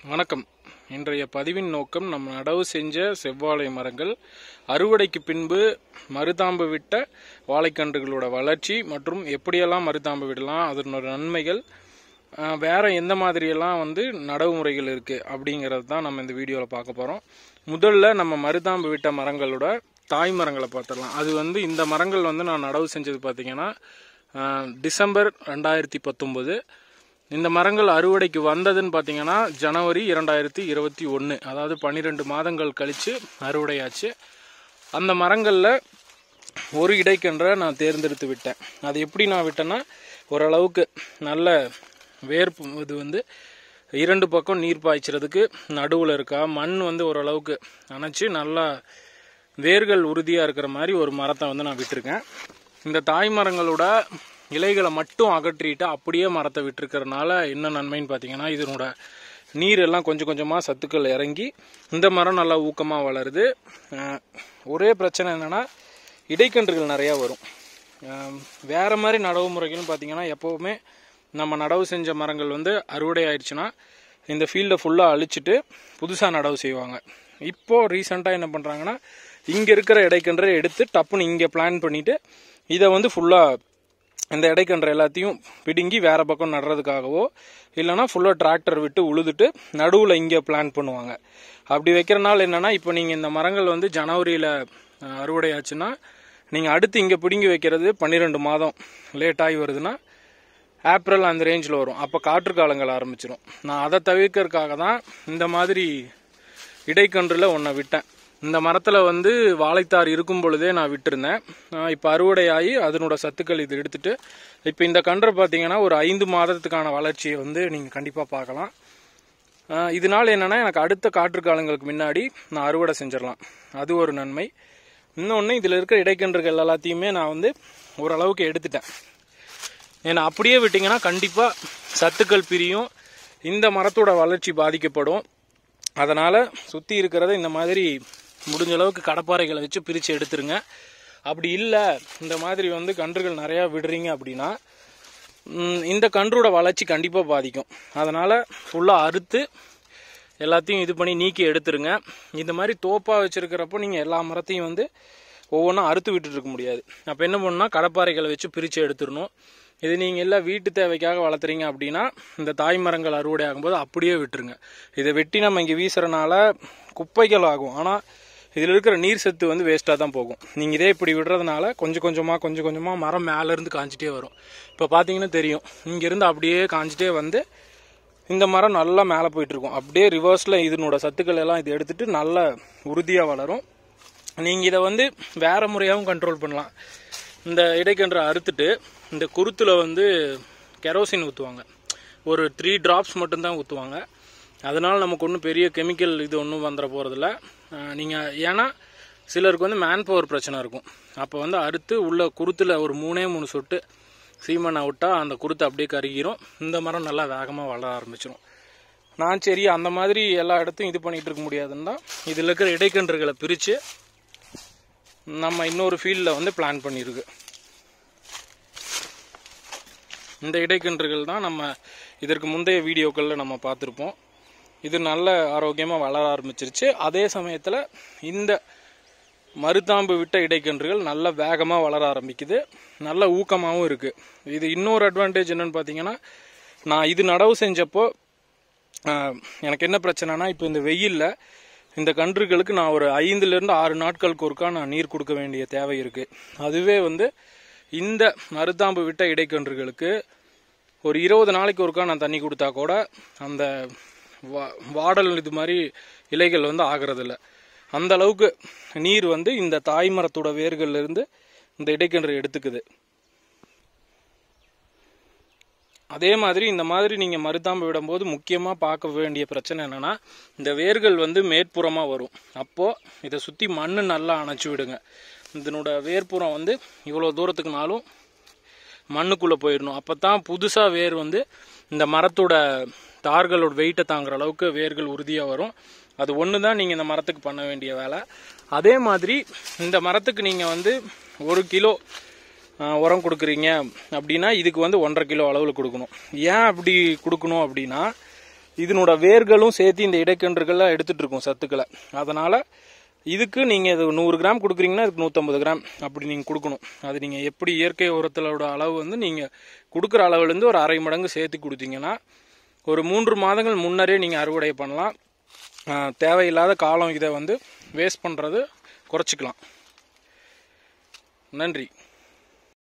வணக்கம் இன்றைய பதிவின் நோக்கம் நம்ம நடவு செஞ்ச செவ்வாழை மரங்கள் அறுவடைக்கு பின்பு மருதாம்பு விட்ட வாழைக்கன்றுகளோட வளர்ச்சி மற்றும் எப்படியெல்லாம் மருதாம்பு விடலாம் அதனோட நன்மைகள் ஆஹ், வேற எந்த மாதிரியெல்லாம் வந்து நடவு முறைகள் இருக்கு அப்படிங்கிறது தான் நம்ம இந்த வீடியோவில் பார்க்க போகிறோம் முதல்ல நம்ம மருதாம்பு விட்ட மரங்களோட தாய் மரங்களை பார்த்துடலாம் அது வந்து இந்த மரங்கள் வந்து நான் நடவு செஞ்சது பார்த்தீங்கன்னா ஆஹ், டிசம்பர் ரெண்டாயிரத்தி பத்தொம்போது இந்த மரங்கள் அறுவடைக்கு வந்ததுன்னு பார்த்தீங்கன்னா ஜனவரி இரண்டாயிரத்தி இருபத்தி ஒன்று அதாவது பன்னிரெண்டு மாதங்கள் கழித்து அறுவடையாச்சு அந்த மரங்களில் ஒரு இடைக்கன்றை நான் தேர்ந்தெடுத்து விட்டேன் அது எப்படி நான் விட்டேன்னா ஓரளவுக்கு நல்ல வேர்ப்பு இது வந்து இரண்டு பக்கம் நீர் பாய்ச்சறதுக்கு நடுவில் இருக்கா மண் வந்து ஓரளவுக்கு அணைச்சி நல்லா வேர்கள் உறுதியாக இருக்கிற மாதிரி ஒரு மரத்தை வந்து நான் விட்டிருக்கேன் இந்த தாய் மரங்களோட இலைகளை மட்டும் அகற்றிட்டு அப்படியே மரத்தை விட்டுருக்கறனால என்ன நன்மைன்னு பார்த்தீங்கன்னா இதனோட நீர் எல்லாம் கொஞ்சம் கொஞ்சமாக சத்துக்கள் இறங்கி இந்த மரம் நல்லா ஊக்கமாக வளருது அஹ் ஒரே பிரச்சனை என்னென்னா இடைக்கன்றுகள் நிறையா வரும் அஹ் வேற மாதிரி நடவு முறைகள்னு பார்த்தீங்கன்னா எப்போவுமே நம்ம நடவு செஞ்ச மரங்கள் வந்து அறுவடை ஆயிடுச்சுன்னா இந்த ஃபீல்டை ஃபுல்லாக அழிச்சிட்டு புதுசாக நடவு செய்வாங்க இப்போ ரீசெண்டாக என்ன பண்ணுறாங்கன்னா இங்கே இருக்கிற இடைக்கன்றை எடுத்து டப்புன்னு இங்கே பிளான் பண்ணிட்டு இதை வந்து ஃபுல்லாக இந்த இடைக்கன்று எல்லாத்தையும் பிடுங்கி வேற பக்கம் நடுறதுக்காகவோ இல்லைன்னா ஃபுல்லாக டிராக்டர் விட்டு உழுதுட்டு நடுவில் இங்கே பிளான் பண்ணுவாங்க அப்படி வைக்கிறனால என்னன்னா இப்போ நீங்கள் இந்த மரங்கள் வந்து ஜனவரியில் அறுவடை ஆச்சுன்னா நீங்கள் அடுத்து இங்கே பிடுங்கி வைக்கிறது பன்னிரெண்டு மாதம் லேட் ஆகி வருதுன்னா ஏப்ரல் அந்த ரேஞ்சில் வரும் அப்போ காற்று காலங்கள் ஆரம்பிச்சிடும் நான் அதை தவிர்க்கறதுக்காக தான் இந்த மாதிரி இடைக்கன்றில் ஒன்றை விட்டேன் இந்த மரத்தில் வந்து வாழைத்தார் இருக்கும் பொழுதே நான் விட்டிருந்தேன் இப்போ அறுவடை ஆகி அதனோட சத்துக்கள் இது எடுத்துட்டு இப்போ இந்த கன்றை பார்த்தீங்கன்னா ஒரு ஐந்து மாதத்துக்கான வளர்ச்சியை வந்து நீங்கள் கண்டிப்பாக பார்க்கலாம் ஆஹ் இதனால என்னன்னா எனக்கு அடுத்த காற்று காலங்களுக்கு முன்னாடி நான் அறுவடை செஞ்சிடலாம் அது ஒரு நன்மை இன்னொன்று இதில் இருக்கிற இடைக்கன்றுகள் எல்லாத்தையுமே நான் வந்து ஓரளவுக்கு எடுத்துட்டேன் ஏன்னா அப்படியே விட்டிங்கன்னா கண்டிப்பாக சத்துக்கள் பிரியும் இந்த மரத்தோட வளர்ச்சி பாதிக்கப்படும் அதனால் சுற்றி இருக்கிறத இந்த மாதிரி முடிஞ்ச அளவுக்கு கடப்பாறைகளை வச்சு பிரித்து எடுத்துருங்க அப்படி இல்லை இந்த மாதிரி வந்து கன்றுகள் நிறையா விடுறீங்க அப்படின்னா ம், இந்த கன்றோட வளர்ச்சி கண்டிப்பாக பாதிக்கும் அதனால் ஃபுல்லாக அறுத்து எல்லாத்தையும் இது பண்ணி நீக்கி எடுத்துருங்க இந்த மாதிரி தோப்பாக வச்சுருக்கிறப்போ நீங்கள் எல்லா மரத்தையும் வந்து ஒவ்வொன்றா அறுத்து விட்டுட்டு இருக்க முடியாது அப்போ என்ன பண்ணணும்னா கடப்பாறைகளை வச்சு பிரித்து எடுத்துடணும் இது நீங்கள் எல்லாம் வீட்டு தேவைக்காக வளர்த்துறீங்க அப்படின்னா இந்த தாய் மரங்கள் அறுவடை ஆகும்போது அப்படியே விட்டுருங்க இதை வெட்டி நம்ம இங்கே வீசுறனால குப்பைகள் ஆகும் ஆனால் இதில் இருக்கிற நீர் சத்து வந்து வேஸ்ட்டாக தான் போகும் நீங்கள் இதே இப்படி விடுறதுனால கொஞ்சம் கொஞ்சமாக கொஞ்சம் கொஞ்சமாக மரம் மேலேருந்து காஞ்சிட்டே வரும் இப்போ பார்த்தீங்கன்னா தெரியும் இங்கேருந்து அப்படியே காஞ்சிட்டே வந்து இந்த மரம் நல்லா மேலே போயிட்டு இருக்கும் அப்படியே ரிவர்ஸில் இதனோட சத்துக்கள் எல்லாம் இது எடுத்துட்டு நல்லா உறுதியாக வளரும் நீங்கள் இதை வந்து வேற முறையாகவும் கண்ட்ரோல் பண்ணலாம் இந்த இடைக்கன்றை அறுத்துட்டு இந்த குருத்தில் வந்து கெரோசின் ஊற்றுவாங்க ஒரு த்ரீ டிராப்ஸ் மட்டும்தான் ஊற்றுவாங்க அதனால் நமக்கு ஒன்றும் பெரிய கெமிக்கல் இது ஒன்றும் வந்துட போகிறதில்ல நீங்கள் ஏன்னா சிலருக்கு வந்து மேன் பவர் பிரச்சனை இருக்கும் அப்போ வந்து அறுத்து உள்ள குருத்தில் ஒரு மூணே மூணு சொட்டு சீமனை விட்டால் அந்த குருத்தை அப்படியே கருகிரும் இந்த மரம் நல்லா வேகமாக வளர ஆரம்பிச்சிடும் நான் சரி அந்த மாதிரி எல்லா இடத்தையும் இது பண்ணிகிட்டு இருக்க முடியாதுன்னு தான் இதில் இருக்கிற இடைக்கன்றுகளை பிரித்து நம்ம இன்னொரு ஃபீல்டில் வந்து பிளான் பண்ணியிருக்கு இந்த இடைக்கன்றுகள் தான் நம்ம இதற்கு முந்தைய வீடியோக்களில் நம்ம பார்த்துருப்போம் இது நல்ல ஆரோக்கியமாக வளர ஆரம்பிச்சிருச்சு அதே சமயத்தில் இந்த மருதாம்பு விட்ட இடைக்கன்றுகள் நல்ல வேகமாக வளர ஆரம்பிக்குது நல்ல ஊக்கமாகவும் இருக்குது இது இன்னொரு அட்வான்டேஜ் என்னன்னு பார்த்தீங்கன்னா நான் இது நடவு செஞ்சப்போ ஆஹ், எனக்கு என்ன பிரச்சனைனா இப்போ இந்த வெயிலில் இந்த கன்றுகளுக்கு நான் ஒரு ஐந்துலேருந்து ஆறு நாட்களுக்கு ஒருக்கா நான் நீர் கொடுக்க வேண்டிய தேவை இருக்குது அதுவே வந்து இந்த மருதாம்பு விட்ட இடைக்கன்றுகளுக்கு ஒரு இருபது நாளைக்கு ஒருக்கா நான் தண்ணி கொடுத்தா கூட அந்த வா- வாடல் இது மாதிரி இலைகள் வந்து ஆகிறதில்ல அந்த அளவுக்கு நீர் வந்து இந்த தாய் மரத்தோட வேர்கள்ல இருந்து இந்த இடைக்கன்று எடுத்துக்குது அதே மாதிரி இந்த மாதிரி நீங்கள் மருதாம்பு விடும்போது முக்கியமாக பார்க்க வேண்டிய பிரச்சனை என்னன்னா இந்த வேர்கள் வந்து மேற்புறமாக வரும் அப்போது இதை சுற்றி மண் நல்லா அணைச்சி விடுங்க இதனோட வேர்ப்புறம் வந்து இவ்வளோ தூரத்துக்குனாலும் மண்ணுக்குள்ளே போயிடணும் அப்போ தான் புதுசாக வேர் வந்து இந்த மரத்தோட தார்களோட வெயிட்டை தாங்குற அளவுக்கு வேர்கள் உறுதியாக வரும் அது ஒன்று தான் நீங்கள் இந்த மரத்துக்கு பண்ண வேண்டிய வேலை அதே மாதிரி இந்த மரத்துக்கு நீங்கள் வந்து ஒரு கிலோ ஆஹ், உரம் கொடுக்குறீங்க அப்படின்னா இதுக்கு வந்து ஒன்றரை கிலோ அளவில் கொடுக்கணும் ஏன் அப்படி கொடுக்கணும் அப்படின்னா இதனோட வேர்களும் சேர்த்து இந்த இடைக்கன்றுகளை எடுத்துட்டு இருக்கும் சத்துக்களை அதனால இதுக்கு நீங்கள் இது நூறு கிராம் கொடுக்குறீங்கன்னா இதுக்கு நூற்றம்பது கிராம் அப்படி நீங்கள் கொடுக்கணும் அது நீங்கள் எப்படி இயற்கை உரத்தலோட அளவு வந்து நீங்கள் கொடுக்குற அளவுலேருந்து ஒரு அரை மடங்கு சேர்த்து கொடுத்தீங்கன்னா ஒரு மூன்று மாதங்கள் முன்னரே நீங்கள் அறுவடை பண்ணலாம் ஆஹ் தேவையில்லாத காலம் இதை வந்து வேஸ்ட் பண்ணுறது குறைச்சிக்கலாம் நன்றி